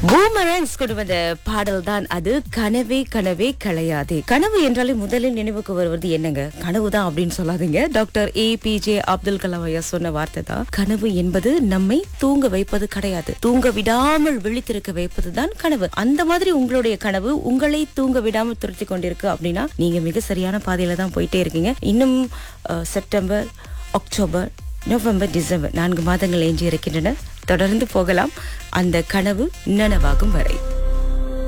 பூமரங்ஸ் கொண்டு வந்த பாடல் தான் அது கனவே கனவே கலையாதே கனவு என்றாலே முதலில் நினைவுக்கு வருவது என்னங்க கனவு தான் அப்படின்னு சொல்லாதீங்க doctor A P J Abdul Kalam ஐயா சொன்ன வார்த்தை தான் கனவு என்பது நம்மை தூங்க வைப்பது கிடையாது தூங்க விடாமல் விழித்திருக்க வைப்பது தான் கனவு அந்த மாதிரி உங்களுடைய கனவு உங்களை தூங்க விடாமல் துரத்தி கொண்டிருக்கு அப்படின்னா நீங்க மிக சரியான பாதையில தான் போயிட்டே இருக்கீங்க இன்னும் அஹ், செப்டம்பர் அக்டோபர் நவம்பர் டிசம்பர் நான்கு மாதங்கள் எஞ்சி இருக்கின்றன தொடர்ந்து போகலாம் அந்த கனவு நனவாகும் வரை